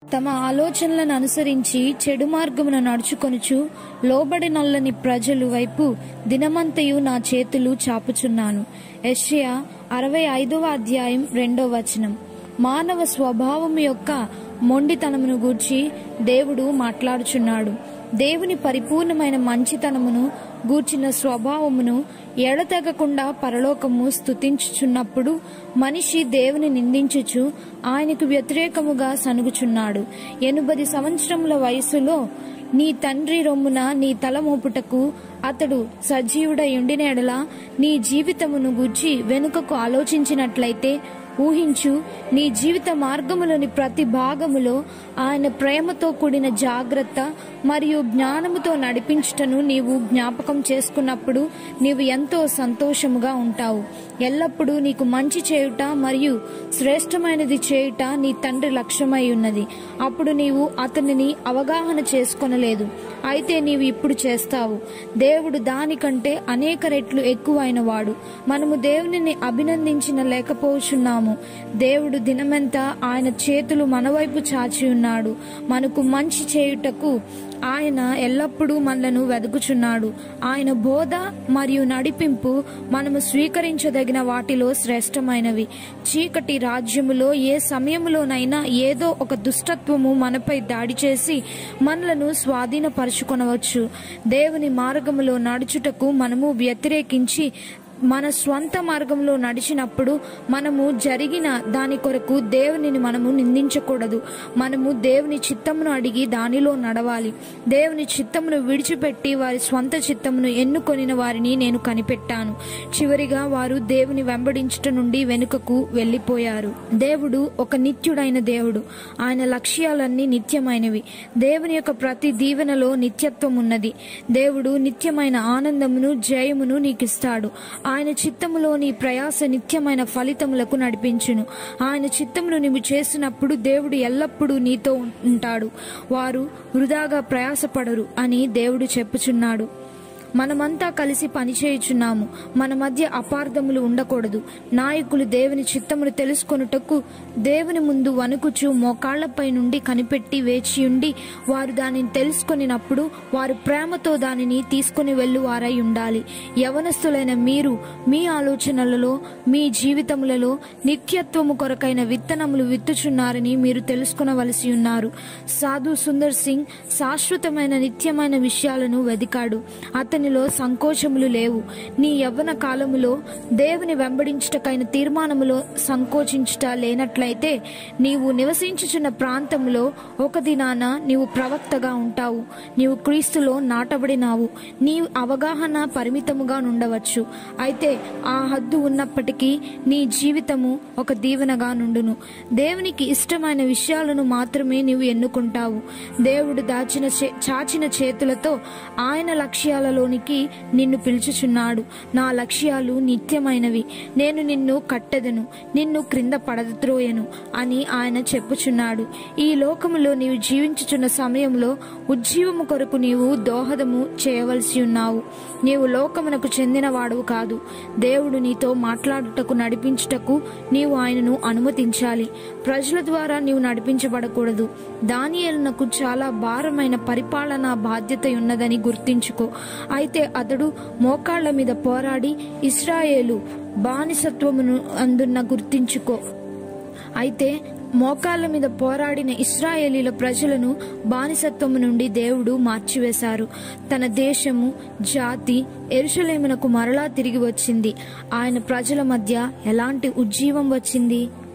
తమ ఆలోచనలను అనుసరించి చెడు మార్గమున నడుచుకొనుచు లోబడి నల్లని ప్రజలు వైపు దినమంతయు నా చేతులు చాపుచున్నాను యెషయా అరవై ఐదవ అధ్యాయం రెండో వచనం మానవ స్వభావం యొక్క మొండితనమును గూర్చి దేవుడు మాట్లాడుచున్నాడు దేవుని పరిపూర్ణమైన మంచితనమును గూర్చిన స్వభావమును ఎడతెగకుండా పరలోకము స్తుతించుచున్నప్పుడు మనిషి దేవుని నిందించుచు ఆయనకు వ్యతిరేకముగా సనుగుచున్నాడు ఎనుబది సంవత్సరముల వయసులో నీ తండ్రి రొమ్మున నీ తల మోపుటకు అతడు సజీవుడై ఉండిన ఎడల నీ జీవితమును గూర్చి వెనుకకు ఆలోచించినట్లయితే ఊహించు నీ జీవిత మార్గములోని ప్రతి భాగములో ఆయన ప్రేమతో కూడిన జాగ్రత్త మరియు జ్ఞానముతో నడిపించుటను నీవు జ్ఞాపకం చేసుకున్నప్పుడు నీవు ఎంతో సంతోషముగా ఉంటావు ఎల్లప్పుడూ నీకు మంచి చేయుట మరియు శ్రేష్టమైనది చేయుట నీ తండ్రి లక్ష్యమై ఉన్నది అప్పుడు నీవు అతనిని అవగాహన చేసుకొనలేదు అయితే నీవు ఇప్పుడు చేస్తావు దేవుడు దానికంటే అనేక రెట్లు ఎక్కువైన వాడు మనము దేవునిని అభినందించిన లేకపోచున్నాము దేవుడు దినమెంతా ఆయన చేతులు మన వైపు చాచి ఉన్నాడు మనకు మంచి చేయుటకు ఆయన ఎల్లప్పుడూ మనలను వెదుకుచున్నాడు ఆయన బోధ మరియు నడిపింపు మనము స్వీకరించదగిన వాటిలో శ్రేష్టమైనవి చీకటి రాజ్యములో ఏ సమయములోనైనా ఏదో ఒక దుష్టత్వము మనపై దాడి చేసి మనలను స్వాధీనపరుచుకొనవచ్చు దేవుని మార్గములో నడుచుటకు మనము వ్యతిరేకించి మన స్వంత మార్గంలో నడిచినప్పుడు మనము జరిగిన దాని కొరకు దేవునిని మనము నిందించకూడదు మనము దేవుని చిత్తమును అడిగి దానిలో నడవాలి దేవుని చిత్తమును విడిచిపెట్టి వారి స్వంత చిత్తమును ఎన్నుకొనిన వారిని నేను కనిపెట్టాను చివరిగా వారు దేవుని వెంబడించుట నుండి వెనుకకు వెళ్లిపోయారు దేవుడు ఒక నిత్యుడైన దేవుడు ఆయన లక్ష్యాలన్నీ నిత్యమైనవి దేవుని యొక్క ప్రతి దీవెనలో నిత్యత్వం ఉన్నది దేవుడు నిత్యమైన ఆనందమును జయమును నీకిస్తాడు ఆయన చిత్తములో నీ ప్రయాస నిత్యమైన ఫలితములకు నడిపించును ఆయన చిత్తమును నీవు చేసినప్పుడు దేవుడు ఎల్లప్పుడూ నీతో ఉంటాడు వారు వృధాగా ప్రయాసపడరు అని దేవుడు చెప్పుచున్నాడు మనమంతా కలిసి పనిచేయుచున్నాము మన మధ్య అపార్థములు ఉండకూడదు నాయకులు దేవుని చిత్తమును తెలుసుకొనుటకు దేవుని ముందు వణుకుచు మోకాళ్లపై నుండి కనిపెట్టి వేచియుండి వారు దానిని తెలుసుకొనినప్పుడు వారు ప్రేమతో దానిని తీసుకుని వెళ్ళువారై ఉండాలి యవనస్తులైన మీరు మీ ఆలోచనలలో మీ జీవితములలో నిత్యత్వము కొరకైన విత్తనములు విత్తుచున్నారని మీరు తెలుసుకొనవలసి ఉన్నారు సాధు సుందర్ సింగ్ శాశ్వతమైన నిత్యమైన విషయాలను వెదికాడు అతనిలో సంకోచములు లేవు నీ యవ్వన కాలములో దేవుని వెంబడించుటకైన తీర్మానములో సంకోచించుట లేనట్లయితే నీవు నివసించుచున్న ప్రాంతంలో ఒక దినాన నీవు ప్రవక్తగా ఉంటావు నీవు క్రీస్తులో నాటబడినావు నీ అవగాహన పరిమితముగా నుండవచ్చు అయితే ఆ హద్దు ఉన్నప్పటికీ నీ జీవితము ఒక దీవెనగా నుండును దేవునికి ఇష్టమైన విషయాలను మాత్రమే నీవు ఎన్నుకుంటావు దేవుడు దాచిన చే- చాచిన చేతులతో ఆయన లక్ష్యాలలోనికి నిన్ను పిలుచుచున్నాడు నా లక్ష్యాలు నిత్యమైనవి నేను నిన్ను కట్టెదను నిన్ను క్రింద పడద్రోయను అని ఆయన చెప్పుచున్నాడు ఈ లోకములో నీవు జీవించుచున్న సమయంలో ఉజ్జీవము కొరకు నీవు దోహదము చేయవలసి ఉన్నావు నీవు లోకమునకు చెందిన వాడవు కాదు దేవుడు నీతో మాట్లాడుటకు నడిపించుటకు నీవు ఆయనను అనుమతించాలి ప్రజల ద్వారా నీవు నడిపించబడకూడదు దానియేలునకు చాలా భారమైన పరిపాలనా బాధ్యత ఉన్నదని గుర్తించుకో అయితే అతడు మోకాళ్ల మీద పోరాడి ఇస్రాయేలు బానిసత్వమును అందున్న గుర్తించుకో అయితే మోకాళ్ళ మీద పోరాడిన ఇస్రాయేలీల ప్రజలను బానిసత్వము నుండి దేవుడు మార్చివేశారు తన దేశము జాతి ఎరుషలేమునకు మరలా తిరిగి వచ్చింది ఆయన ప్రజల మధ్య ఎలాంటి ఉజ్జీవం వచ్చింది